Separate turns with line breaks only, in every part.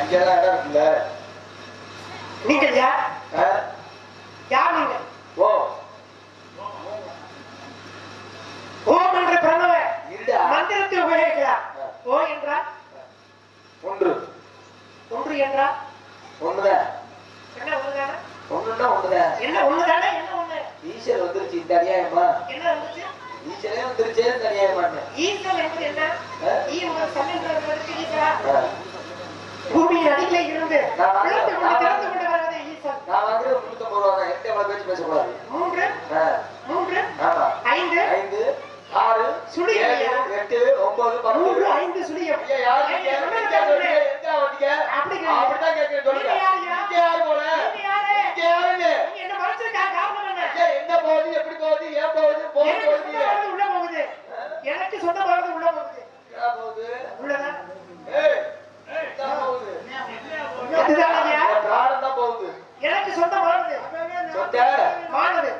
இங்கதான் இடம் இருக்குல்ல
நீங்கள் யார்
ஆ?
யார் நீங்கள்
ஓ
ஓம் என்ற பிரணவ
இருடா
மந்திரத்தை உபயோகிக்கிறார் ஓ என்றால்
ஒன்று
ஒன்று என்றால்
ஒண்ணுதான்
என்ன ஒண்ணுதானே
ஒண்ணுன்னா ஒண்ணுதான்
என்ன ஒண்ணுதானே என்ன ஒண்ணு
ஈஸ்வர் வந்துருச்சு இந்த அநியாயமா
என்ன வந்துச்சு
ஈஸ்வரே வந்துருச்சே இந்த அநியாயமான்னு
ஈசல் என்பது என்ன
ஆ?
ஈ முதல் சமன்றவர்களுக்கு ஈசா
ஆ.
பூமியின் அடியிலே இருந்து
நான்
பிளந்து கொண்டு திறந்து கொண்டு வருவது ஈசல்
நான் வாங்குறது முன்னூத்தம்பது ரூபா தான் என்கிட்ட எவ்வளவு பேச்சு பேசக்கூடாது
மூன்று
ஆ.
மூன்று
ஆமா
ஐந்து
ஐந்து ஆறு
சுழி
ஏழு
இல்லையா?
எட்டு ஒன்பது பத்து
மூன்று ஐந்து சுழியம்
ஐயா, யாரு
ஐயா,
நீங்க?
சொன்னது
எங்க
கேட்கல.
வந்தீங்க? எங்க வந்தீங்க?
அப்படி கேளுங்க.
அப்படித்தான் கேட்கிறேன், சொல்லுங்க.
நீங்க யாருயா?
இங்க யாரு போல?
நீங்க யாரு?
இங்க யாருன்னு?
நீங்க என்ன மறைச்சிருக்காங்க காரணம் என்ன
ஐயா, என்ன போகுது, எப்படி போகுது, ஏன் போகுது, போகுது,
எனக்கு
போகுது.
சொந்த வாழ்வு உள்ள போகுது எனக்கு சொந்த வாழ்வு உள்ள போகுது
என்ன போகுது?
உள்ளதா
ஏய், என்ன போகுது?
அதுதான் ஐயா
என் பிராணம் தான் போகுது.
எனக்கு சொந்த வாழ்வு
சொத்த?
மானது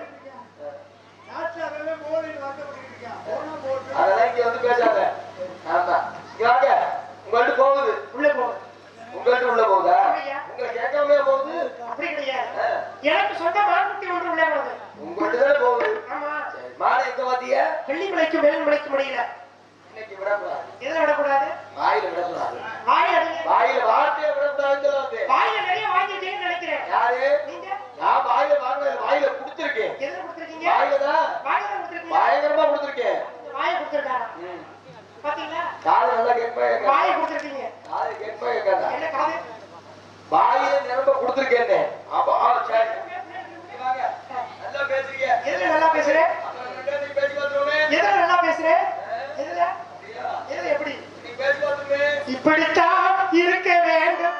அதெல்லாம் இங்க வந்து பேசாத. ஆமா. இங்க வாங்க. உங்கள்ட்ட போகுது
உள்ள போகுது
உங்கள்ட்ட உள்ள போகுதா
ஆமாய்யா.
உங்களை கேட்காம போகுது
அப்படி கிடையாது
ஆ.
எனக்கு சொந்த மான்குட்டி ஒன்று உள்ள போகுது
உங்கள்ட்ட தானே போகுது
ஆமா
சரி, மாலை எங்க பாத்தீங்க
வெள்ளி மலைக்கு மேல் மலைக்கு முடியல
இன்னைக்கு விடக்கூடாது
எதை விடக்கூடாது
வாயில விடக்கூடாது
வாய் அடங்க
வாயில வார்த்தையை விடக்கூடாதுன்னு சொல்லாது
வாயில நிறைய வாங்கிட்டேன்னு நினைக்கிறேன்
யாரு
நீங்க
நான் வாயில வாங்க வாயில கொடுத்துருக்கேன்
எதுல கொடுத்துருக்கீங்க
வாயில தான்
வாயில கொடுத்துருக்கீங்க
பயங்கரமா கொடுத்துருக்கேன்
வாயை கொடுத்துருக்காரா
ம்.
பாத்தீங்களா
காது நல்லா கேட்பா
வாயை கொடுத்துருக்கீங்க
காது கேட்பா கேட்காதா
என்ன காது
வாயில நிரம்ப கொடுத்துருக்கேன்னு அப்ப ஆ சரி இங்க வாங்க. நல்லா பேசுறீங்க
எதுல நல்லா பேசுறேன்
அப்புறம் ரெண்டு பேரும் நீ பேசி பார்த்துருவோமே
எதுல நல்லா பேசுறேன் எதுல
அப்படியா?
எதுல எப்படி
நீ பேசி பார்த்துருவே
இப்படித்தான் இருக்க வேண்டும்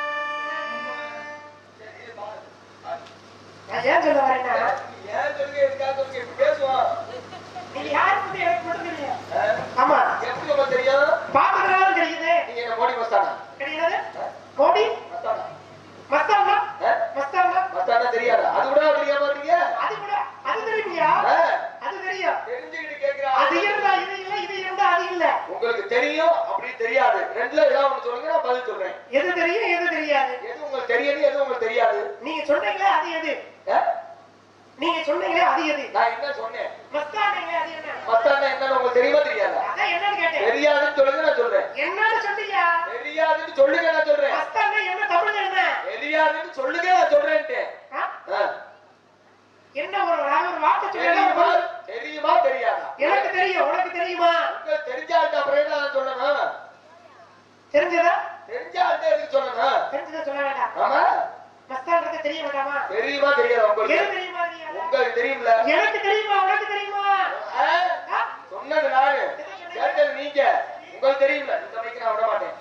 நான் ஏன் சொல்ல வரேன்னா
ஏன் சொல்லுங்க எதுக்காக சொல்லுங்க இப்படி பேசுவோம்
நீங்க யாரு பத்தி எனக்கு மட்டும் தெரியும்
ஆ?
ஆமா
எப்படி உங்களுக்கு தெரியும்
பாத்துக்கிறதால தெரியுது
நீங்க என்ன மோடி மஸ்தானா
தெரியாது மோடி
மஸ்தானா
மஸ்தானா
ஆ?
மஸ்தானா
மஸ்தானா தெரியாதா அது கூட தெரியாம இருக்கீங்க
அது கூட அது தெரியுமியா
ஆ?
அது தெரியும்
தெரிஞ்சுக்கிட்டு கேக்குறா
அது இருந்தா இது இல்ல இது இருந்தா அது இல்ல
உங்களுக்கு தெரியும் அப்படி தெரியாது ரெண்டுல ஏதாவது ஒண்ணு சொல்லுங்க நான் பதில் சொல்றேன்
எது தெரியும் எது தெரியாது
எது உங்களுக்கு தெரியுது எது உங்களுக்கு தெரியாது
நீங்க சொன்னீங்களே அது எது
ஆ?
நீங்க சொன்னீங்களே அது எது
நான் என்ன சொன்னேன்
மஸ்தானீங்களே அது என்ன
மஸ்தானா என்னன்னு உங்களுக்கு தெரியுமா தெரியாதா
அதான் என்னன்னு கேட்டேன்
தெரியாதுன்னு சொல்லுங்க நான் சொல்றேன்
என்னன்னு சொன்னீங்க
தெரியாதுன்னு சொல்லுங்க நான் சொல்றேன்
மஸ்தானா என்ன தமிழ் என்ன
தெரியாதுன்னு சொல்லுங்க நான் சொல்றேன்ட்டு
ஆ?
ஆ.
என்ன ஒரு ஒரு வார்த்தை
தெரியுமா
சொல்லுங்க
தெரியுமா தெரியாதா
எனக்கு தெரியும் உனக்கு தெரியுமா
உங்களுக்கு தெரிஞ்சால்ட்ட அப்புறம் என்ன நான் சொல்லணும்
தெரிஞ்சதா
தெரிஞ்சால்ட்ட எதுக்கு சொல்லணும்
தெரிஞ்சதை சொல்ல வேண்டாம்
ஆமா
மஸ்தானுக்கு தெரிய வேண்டாமா
தெரியுமா தெரியாதா
எது
உங்களுக்கு
தெரியுமா தெரியாதா?
உங்களுக்கு தெரியும்ல
எனக்கு தெரியுமா உனக்கு தெரியுமா
ஆ?
ஆ?
சொன்னது நானு கேட்டது நீங்க உங்களுக்கு தெரியும்ல இந்த மைக்கு நான் விட மாட்டேன்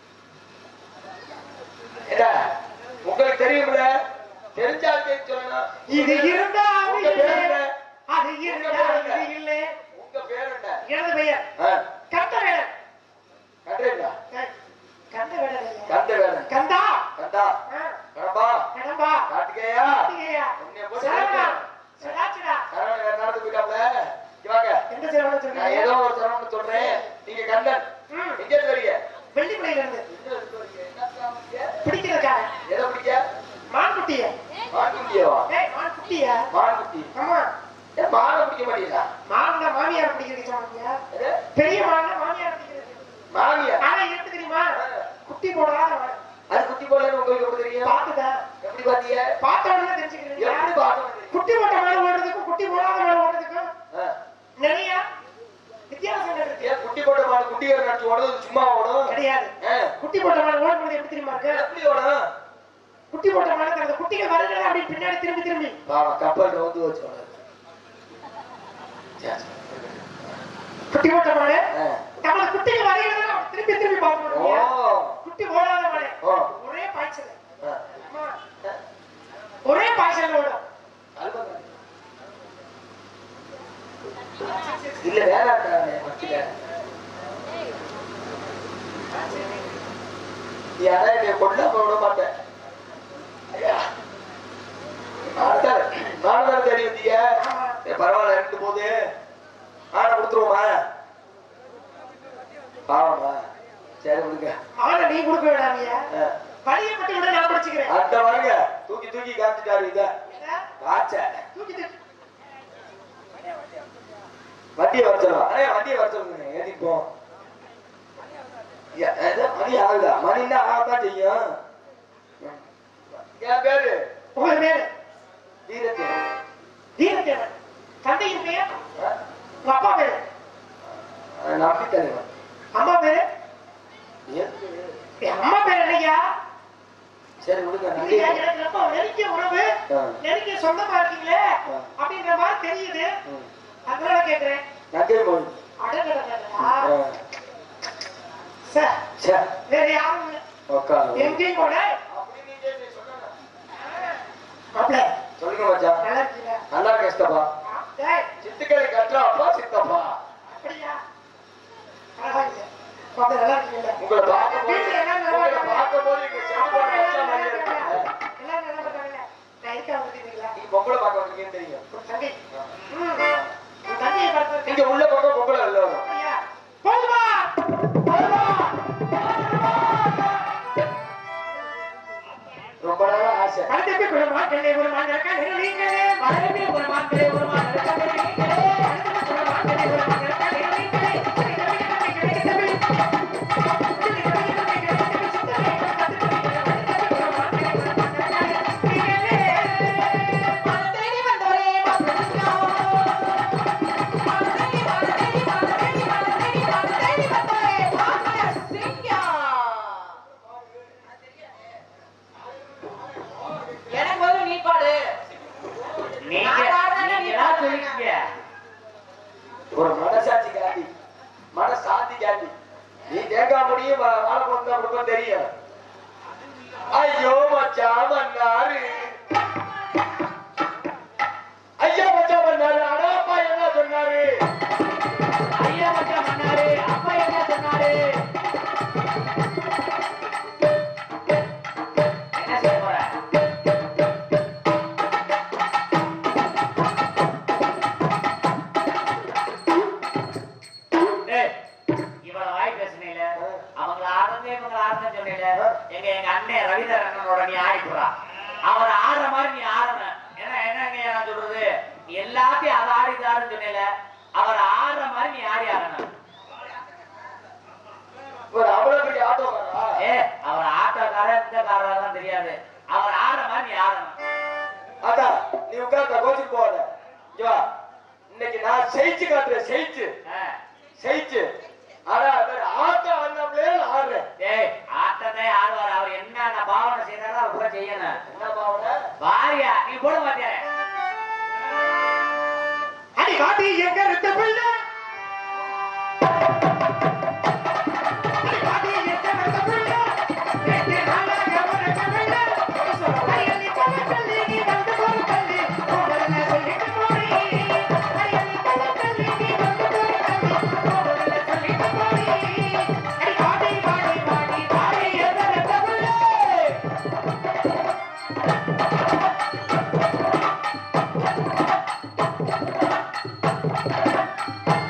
ஏடா உங்களுக்கு தெரியும்ல தெரிஞ்சால் தெரிஞ்சு சொல்லணும்
இது இருந்தா அது
உங்க பேர்
இல்லை
என்ன?
அது இருந்தா இது இல்லை
உங்க பேர் என்ன
எனது பெயர்
ஆ,
கந்தவேலன்
கண்டேங்களா
ஏய், கந்தவேலன் ஐயா.
கண்ட வேலன்
கந்தா
கண்டா
ஆ,
கடம்பா
கடம்பா
கார்த்திகேயா
கார்த்திகேயா,
உன்னைய போட்டு
சரவணா,
கேட்கிறேன்.
சதாசிவா.
சரவணன் வேற நடந்து போயிட்டாப்ல இங்க வாங்க
எந்த சரவணன்
நான்
சொல்றீங்க?
ஏதோ ஒரு சரவணன் சொல்றேன் நீங்க கண்டன்
ம்,
எங்க இருந்து வரீங்க
வெள்ளிமலையில இருந்து
எங்க இருந்து வரீங்க? என்ன சாமிங்க?
பிடிக்கிறதுக்காக
எதை பிடிக்க
மான்குட்டிய
மான்குட்டியவா
ஏய் மான்குட்டிய
மான்குட்டி
ஆமா
ஏன் மானை பிடிக்க மாட்டீங்களா
மான்னா மாமியார் பிடிக்கிறது சொன்னீங்க
எது?
பெரிய மான்னா மாமியார் பிடிக்கிறது
மாமியா
ஆனா எப்படி தெரியுமா குட்டி போடாத மான்.
அது குட்டி போடலன்னு உங்களுக்கு எப்படி தெரியும்
பார்த்துதான்
எப்படி பாத்தீங்க
பார்த்த உடனே தெரிஞ்சுக்கிறீங்க
எப்படி பார்த்தோம்
குட்டி போட்ட மாடு ஓடுறதுக்கும் குட்டி போடாத மாடு ஓடுறதுக்கும்
ஆ.
நிறைய வித்தியாசங்கள் இருக்கு
ஏன் குட்டி போட்ட மாடு குட்டி ஏறு நடத்தி ஓடுறது சும்மா ஓடும்
கிடையாது
ஆ.
குட்டி போட்ட மாடு ஓடுறது எப்படி தெரியுமா இருக்கு
எப்படி ஓடும்
குட்டி போட்ட மாடு அந்த குட்டிகள் வருகிறது அப்படி பின்னாடி திரும்பி திரும்பி
பாவம் கப்பல் வந்து வச்சு ஓடுது. சரி, சரி.
குட்டி போட்ட மாடு
ஆ.
நம்மள குட்டிகள் வருகிறது அப்படி திரும்பி திரும்பி
ஓ
பார்க்கணும் குட்டி ஓடாத மாடு
ஓ.
ஒரே பாய்ச்சல்
ஆ.
ஆமா. ஒரே பாய்ச்சல் ஓடும்
அல்பம். இல்ல வேற இருக்கானே, மத்தியில. நீ ஆனா என்னைய கொல்லாம விட மாட்டேன் ஐயா. நானும் தானே- நானும் தானே தேடி வந்தீங்க
ஆமா.
சரி, பரவாயில்ல இருந்து போது ஆனை கொடுத்துருவோமா பாவமா சரி விடுங்க
ஆனா நீ கொடுக்க வேண்டாமியா
ஆ. அந்த பாருங்க தூக்கி தூக்கி காத்துட்டாரு இத
என்ன?
காய்ச்ச
தூக்கிட்டு
வண்டியை வர சொல்லுவா அண்ணே வண்டியை வர சொல்லுங்க ஏத்திட்டு போ ஏ, ஏதோ மணி ஆகுதா மணின்னா ஆகத்தான் செய்யும் என் பேரு
உங்க பேரு
வீரத்தேவன்
வீரத்தேவன் தந்தையின் பெயர் உங்க அப்பா பேரு
நம்பி தலைவன்
அம்மா பேரு
எதுக்கு?
என் அம்மா பேரு என்னய்யா
சரி விடுங்க நன்றி
இல்லையா, எனக்கு ரொம்ப நெருங்கிய உறவு
ஆ.
நெருங்கிய சொந்தமா இருக்கீங்களே
ஆ.
அப்படின்ற மாதிரி தெரியுது
ம்.
அதனால கேக்குறேன்
நன்றி மொழி
அடங்கடா சார்
சே
வேற யாரும் இல்ல
உட்காரு
எங்கேயும் போல மாப்பிள்ள
சொல்லுங்க மச்சான்
நல்லா இருக்கீங்க
நல்லா கஷ்டப்பா
டேய்
சித்துக்களை கட்டுறாப்பா சித்தப்பா
அப்படியா பரவாயில்ல மாப்பிள்ள நல்லா இருக்கீங்கல்ல
உங்களை பார்க்கும்போது
வீட்டுல எல்லாம் நல்லா
உங்களை
இருக்காங்க.
பார்க்கும்போது இங்க
அப்பா
செல்வம்
எல்லாம்
வச்ச
நல்லா
மாதிரியே
இருக்காங்க.
இருக்கு.
எல்லாம் நல்லா இருக்காங்க. நான் இருக்கா வந்துட்டீங்களா?
நீங்க பொம்பளை பார்க்க வந்தீங்கன்னு தெரியும்
உன் தம்பி. ம். உன் தம்பியை பார்த்து
நீங்க உள்ள பக்கம் பொம்பளை வெளில வரும்
அப்படியா? போதுமா? போதுமா?
ரொம்ப நாள் ஆசை
மனதிற்கு ஒரு மாற்றலை ஒரு மாற்றக்கா நிறுவீங்களே. மனதிற்கு ஒரு மாற்றலை ஒரு மாற்றக்கா நிறுவீங்களே. மனதிற்கு ஒரு மாற்றலை ஒரு மாற்றக்கா நிறுவீங்களே.
தேடி வந்தவரே மாப்பிள்ளையா தேடி தேடி தேடி தேடி வந்தவரே மாப்பிள்ளை சிங்கா எனக்கு வந்து நீ பாடு
நீங்க
நான் பாடுறேன்னா நீ
நீங்க தான்
பாடுறேன்னா.
சொல்லிக்கீங்க
ஒரு மனசாட்சி காட்டி மனசாந்தி காட்டி நீ தேங்காய் முடியும் வாழைப்பழம் தான் கொடுப்போம் தெரியும் ஐயோ மச்சான் மன்னாரு ஐயா மச்சான் மன்னாரு அடாப்பா என்ன சொன்னாரு
ஐயா மச்சான் பண்ணாரு அப்பா என்ன சொன்னாரு என்ன செய்ய போற டேய், இவ்வளவு வாய் பேசுனீல அவங்க ஆடுறதே இவங்க ஆடுறதுன்னு சொன்னீல எங்க எங்க அண்ணன் ரவீந்தர் அண்ணனோட நீ ஆடிப்புறா அவர் ஆடுற மாதிரி நீ ஆடணும் ஏன்னா என்னங்க நான் சொல்றது நீ எல்லாத்தையும் அதை ஆடி இது ஆடுன்னு சொன்னீல அவர் ஆடுற மாதிரி நீ ஆடி ஆடணும்
ஒரு அவ்வளவு பெரிய ஆட்டோக்காரா
ஏ அவர் ஆட்டோக்காரர் இந்த காரெல்லாம் தெரியாது அவர் ஆடுற மாதிரி நீ ஆடணும்
அதான் நீ உட்கார்ந்த கோச்சுக்கு போகாத இங்க வா. இன்னைக்கு நான் செயிச்சு காட்டுறேன் செயிச்சு
ஆ.
செயிச்சு ஆனா அது ஆட்டம் ஆடினாப்லயே நான் ஆடுறேன்
டேய் ஆட்டத்தை ஆடுவார் அவர் என்னென்ன பாவனை செய்யறாரோ அவர் கூட செய்யணும்
என்ன பாவனை
வாரியா நீ போட மாட்டியார
அடி வாடி எங்க இருந்த பிள்ளை அடி வாடி எங்க இருந்த பிள்ளை நேற்று நாளாக உனக்கு பிள்ளை அரியலி பல கல்லி நீ வந்து ஒரு கல்லி உடனே சொல்லிட்டு போறீ அரியலி பல கல்லி நீ வந்து ஒரு கல்லி உடனே சொல்லிட்டு போறீ அடி வாடி வாடி வாடி வாடி எங்க இருந்த பிள்ளை
ஆ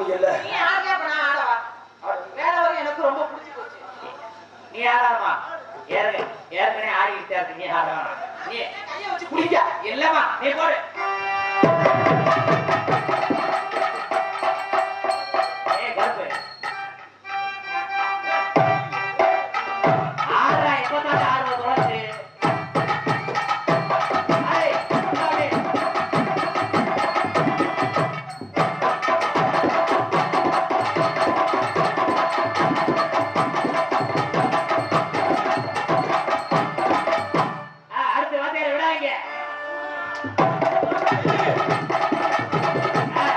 முடியல
நீ ஆடுறியா, அப்ப நான் ஆடவா? மேல வரையும் எனக்கு ரொம்ப பிடிச்சு போச்சு.
நீ ஆடாமா ஏற்கனவே ஏற்கனவே ஆடிக்கிட்டு தான் இருக்க, நீ ஆடாமா நீ
கையை வச்சு பிடிக்க.
இல்லம்மா நீ போடு ஏய் கருப்பு ஆடுறா எப்ப பார்த்து ஆடுற தொடர்ந்து ஏய், அப்படியே. ஆ, அடுத்து வாத்தியாரை விடாதீங்க ஆ.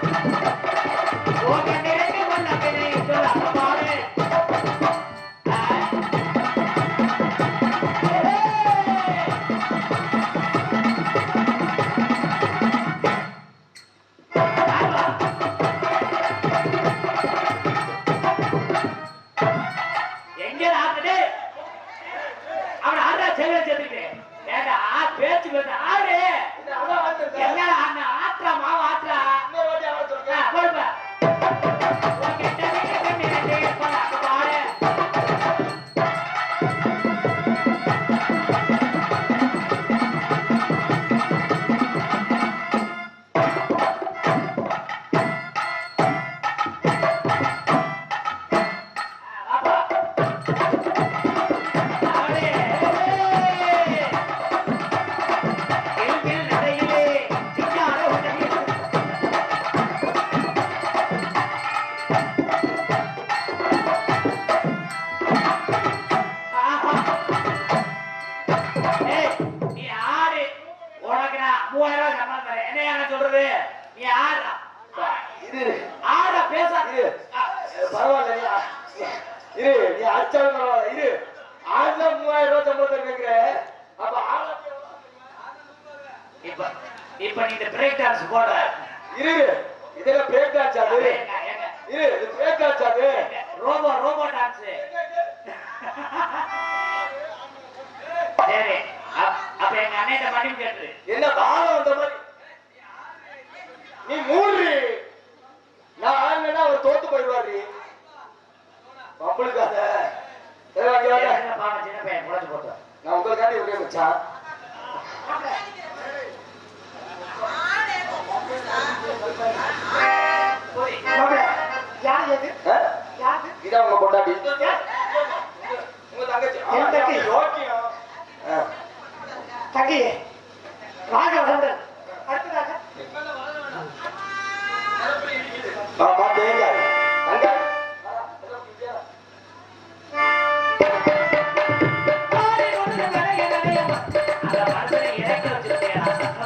உங்க நிலைக்கு கொண்ட பின்னை சொல்ல பாடு ஆ. ஆமா. எங்க ஆடுறது அவன் ஆடுறா செல்வ சேர்த்துக்கிட்டு ஏண்டா ஆ பேச்சு பேச ஆடு
இது அதான் ஆடுறது.
என்ன ஆடுன ஆட்டுறா மாவு ஆட்டுறா
இன்னொரு வாட்டி ஆட சொல்லுங்க.
ஆ, போடுப்பா. உன்கிட்ட நிக்க கண்ணு ரெண்டு போடா, அப்ப பாடு. ஆ, வாப்பா. ஆடு. கில், கில் நடையிலே சிங்கார உடலில் ஆஹா. ஏய், நீ ஆடு உனக்கு நான் மூவாயிரம் ரூபாய் சம்பளம் தரேன் என்ன நான் சொல்றது நீ ஆடுறா
இது
ஆட பேசாத
இரு. பரவாயில்ல நீ ஆ- இரு நீ அடிச்சாலும் பரவாயில்ல இரு ஆடுனா மூவாயிரம் ரூபாய் சம்பளம் கேட்கிற அப்ப ஆட
இப்ப இப்ப நீ இந்த பிரேக் டான்ஸ் போடுற
இரு இதுல பிரேக் டான்ஸ் அது
ஏங்க, ஏங்க,
இரு இது பிரேக் டான்ஸ் அது
ஏங்க, ரோபோ ரோபோ டான்ஸ் சரி அப்- அப்ப எங்க அண்ணன் மன்னிப்பு கேட்டுரு
என்ன காலம் வந்த மாதிரி நீ மூடு நான் ஆடுனா அவர் தோத்து போயிடுவாரு பம்பளுக்காத சரி வாங்க வாங்க
சின்ன பாவம் சின்ன பையன் முளைச்சு போட்டோம்
நான் உங்களுக்காண்டி இருக்கேன் மச்சான்
போய்
மாப்பிள, யார் இது?
ஆ?
யார் இது?
இதான் உங்க பொண்டாட்டி உங்க தங்கச்சி
என் தங்கச்சி.
யோக்கியம். ஆ.
தங்கி, ராகவன். அடுத்ததாக,
ஆ, மாத்து, எங்க? அங்க?
ஆடி கொண்டு நடைய நடையம்மா. அந்த மனுஷனை இறக்கி வச்சிருக்கேன்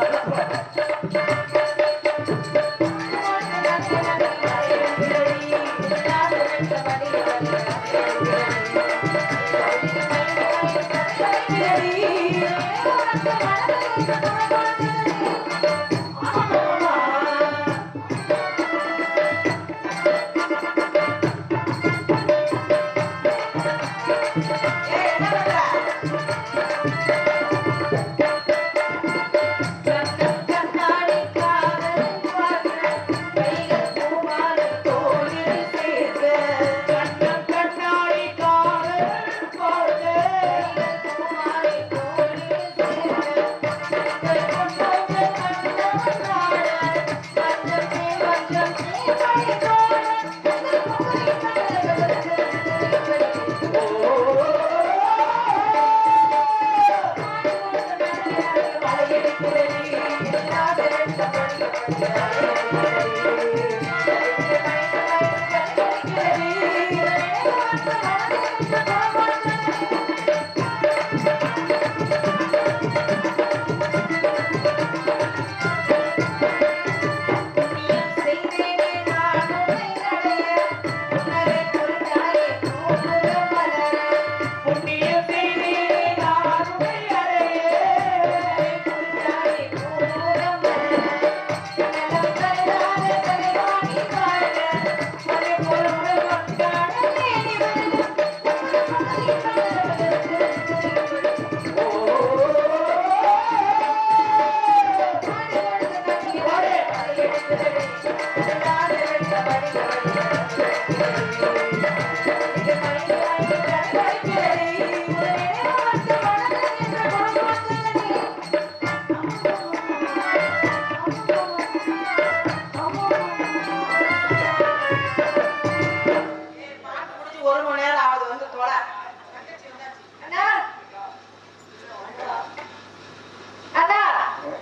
கண்ணம் கண்ணாடி காதல் போல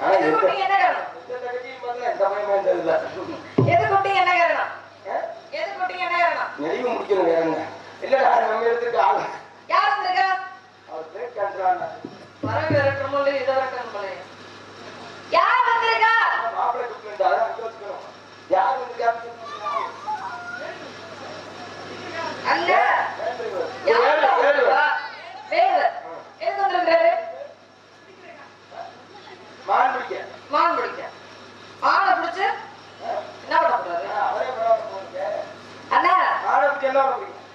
ஆனா
எது
எந்த
குட்டி என்ன காரணம்
எந்த தங்கச்சியும் பார்க்கல, எந்த பையனும் இருந்தது இல்ல.
எது குட்டி என்ன காரணம்
ஆ?
எது குட்டி என்ன காரணம்
நெளிவு முடிக்கணும் வேற என்ன இல்லடா நம்ம இடத்துக்கு ஆள்
யார் வந்திருக்கா
அவர் பேர் கேன்சரான
வரவு விரட்டுறமோ இல்லையோ இதை விரட்டணும் போலயே. யார் வந்திருக்கா
மாப்பிள்ளை கூப்பிட்டு அதான் அங்க வச்சுக்கணும் யார் வந்து கேன்சர்
அல்ல
ஏழு
யார்
ஏழு
வந்திருக்கா? வேறு எதுக்கு வந்திருக்காரு
மான் பிடிக்க
மான் பிடிக்க மானை பிடிச்சு என்ன பண்ண போறாரு
அவரே பரவாயில்ல போங்க
அண்ணா
மானை பிடிக்க என்ன பண்ண முடியும்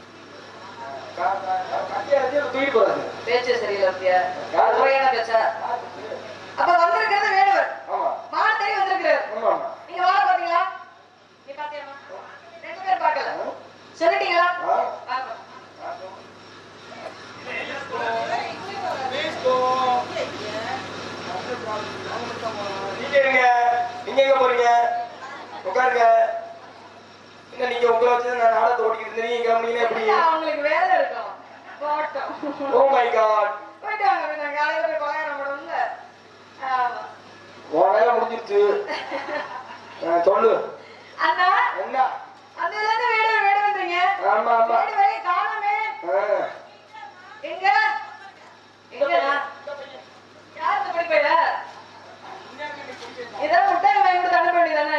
கட்டியா வச்சு தூக்கி போறாரு
பேச்சு சரியில்லை பத்தியா
யாரு?
முறையான பேச்சா அப்ப வந்திருக்கிறது வேடுவர்
ஆமா
மான் தேடி வந்திருக்கிறாரு
ஆமா ஆமா
நீங்க வாழ பாத்தீங்களா நீ பாத்தியாமா ரெண்டு பேரும் பார்க்கல சொல்லிட்டீங்களா
ஆ.
பார்க்கணும்.
நீங்க இருங்க நீங்க எங்க போறீங்க உட்காருங்க என்ன நீங்க உங்களை வச்சு நான் நாடகத்தை ஓட்டிக்கிட்டு இருந்தேன் நீங்க கிளம்புனீங்கன்னா எப்படி
இல்ல, அவங்களுக்கு வேலை இருக்கும் போட்டோம்
ஓ மை காட்
போயிட்டு வாங்க போயிட்டு வாங்க. காலையில போய் பலகாரம் போடணும்ல ஆமா.
உன் வேலை முடிஞ்சிருச்சு ஆ, சொல்லு
அண்ணா
என்ன
அந்த இருந்து வீடு வீடு வந்தீங்க
ஆமா ஆமா
வீடு வரை காணோமே
ஆ.
எங்க எங்கண்ணா யார் இந்த படி போயில இதான் முட்டாய் வாங்கி கொடுத்து அனுப்ப வேண்டியதானே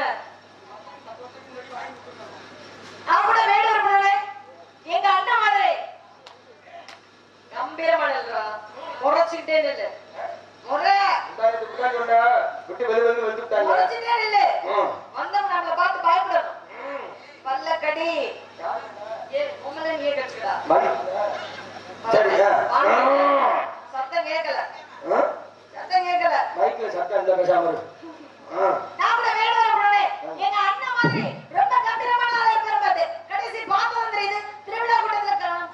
நான் கூட வேலூர் போனே எங்க அண்ணன் மாதிரி கம்பீரமா நில்றா முறைச்சுக்கிட்டே நில்லு முறை
முந்தானத்து முன்னாடி ஒண்ணா, விட்டு வெளிய வந்து வந்து விட்டாங்க.
முறைச்சுக்கிட்டே நில்லு
ம்.
வந்தவங்க நம்மளை பார்த்து பயப்படணும் பல்ல கடி ஏ உங்களை நீயே கடிச்சுக்கடா
மணி. சரியா? ம்.
சத்தம் கேட்கல
ஆ?
சத்தம் கேட்கல
மைக்ல சத்தம் இல்ல பேசாம இரு. ஆ.
நான் கூட வேலூர் போனே எங்க அண்ணன் மாதிரி ரொம்ப கம்பீரமான ஆளா இருப்பாரு பாத்து கடைசி பார்த்து வந்துருது திருவிழா கூட்டத்துல காணோம்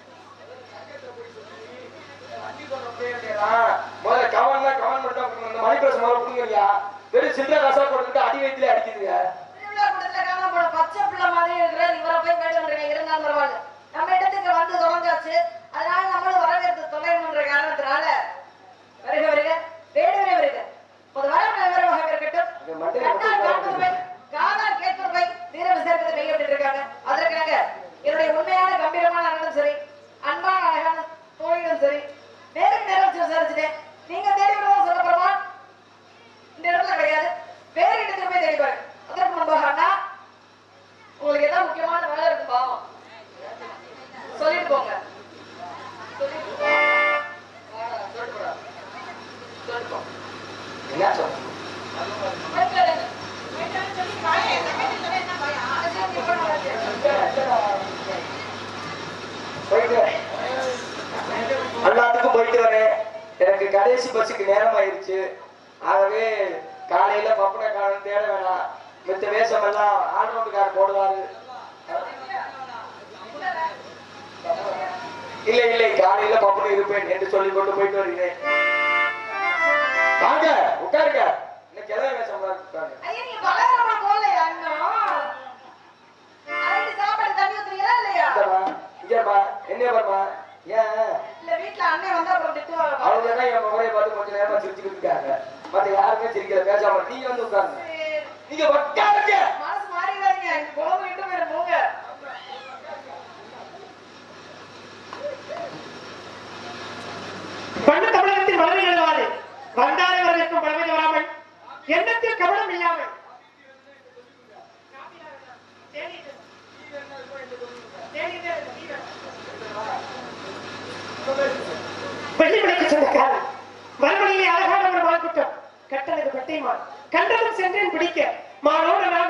ஆ, முதல்ல கவன் தான் கவன் மட்டும் தான் கொடுக்கணும். இந்த மணி பிரஸ் முதல்ல கொடுங்கய்யா. வெறும் சில்லறை காசா போட்டுக்கிட்டு அடி வயித்துல அடிக்குதுங்க.
திருவிழா கூட்டத்துல காணாம போன பச்சை பிள்ளை மாதிரி இருக்கிறார் இவரை போய் கேட்டு வந்துருக்கேன் இருந்தாலும் பரவாயில்ல நம்ம இடத்துக்கு வந்து தொலைஞ்சாச்சு அதனால நம்மளும் வரவேற்று தொலைணுன்ற காரணத்தினால வருக வருக வேடுவரே வருக ஒரு வரவு விவரமாக இருக்கட்டும்
இந்த மண்டையில
கண்டால்
மட்டும்
காண்பது போய் காதால் கேட்பது போய் வீர விசாரத்தை மெய் விட்டு இருக்காங்க அதற்காக என்னுடைய உண்மையான கம்பீரமான அண்ணனும் சரி அன்பான அழகான தோழியும் சரி நேருக்கு நேரம் வச்சு விசாரிச்சுட்டேன் நீங்க தேடி விடுவதா சொல்லப்படுமா இந்த இடத்துல கிடையாது வேறு இடத்துல போய் தேடி பாருங்க அதற்கு முன்பாக அண்ணா உங்களுக்கு ஏதாவது முக்கியமான வேலை இருக்கு பாவம் சொல்லிட்டு போங்க சொல்லிட்டு போ. வாடா, சொல்லிட்டு போடா. சொல்லிட்டு போ.
என்ன சொல்ற?
போயிட்டு வரேன். போயிட்டு வரேன்னு சொல்லி பயம். தங்கச்சி சொன்னா என்ன பயம்? அதை சொல்லி போட மாட்டேன்.
போயிட்டு வரேன். எல்லாத்துக்கும் போயிட்டு வரேன் எனக்கு கடைசி பஸ்ஸுக்கு நேரம் ஆயிருச்சு ஆகவே காலையில பப்பனை காலம் தேட வேணாம் மித்த வேஷம் எல்லாம் ஆல்ரவுண்டுக்காரர் போடுவாரு இல்லை இல்லை காலையில பப்பனை இருப்பேன் என்று சொல்லி கொண்டு போயிட்டு வருகிறேன் வாங்க உட்காருங்க இன்னைக்கு எதாவது வேஷம் உட்காருங்க
ஐயா, நீங்க பலகாரமா போடலையா இன்னும்? அரைட்டு சாப்பாடு தண்ணி ஊத்துறீங்களா இல்லையா?
இந்தம்மா, இங்கேம்மா, என்ன பாருமா ஏன்
இல்ல வீட்ல அண்ணன் வந்தா அப்புறம் திட்டுவாங்க.
அவங்க தான் என் முகரை பார்த்து கொஞ்ச நேரமா சிரிச்சுக்கிட்டு இருக்காங்க மத்த யாருமே சிரிக்கல பேசாம நீங்க வந்து உட்காருங்க
சரி,
நீங்க உட்காருங்க
மனசு மாறிடாதீங்க. இந்த குழம்பு கிட்ட போயிடும், போங்க.
பண்ண தமிழகத்தில் வளரை எழுவாது வந்தாரை வரவேற்கும் பழமை வராமல் எண்ணத்தில் கவனம் இல்லாமல் வெள்ளி விளக்கு சொந்தக்காரன் மறுபடியிலே அழகான ஒரு மான் குற்றம் கட்டளது பட்டை மான் கண்டதும் சென்றேன் பிடிக்க மானோடு நான்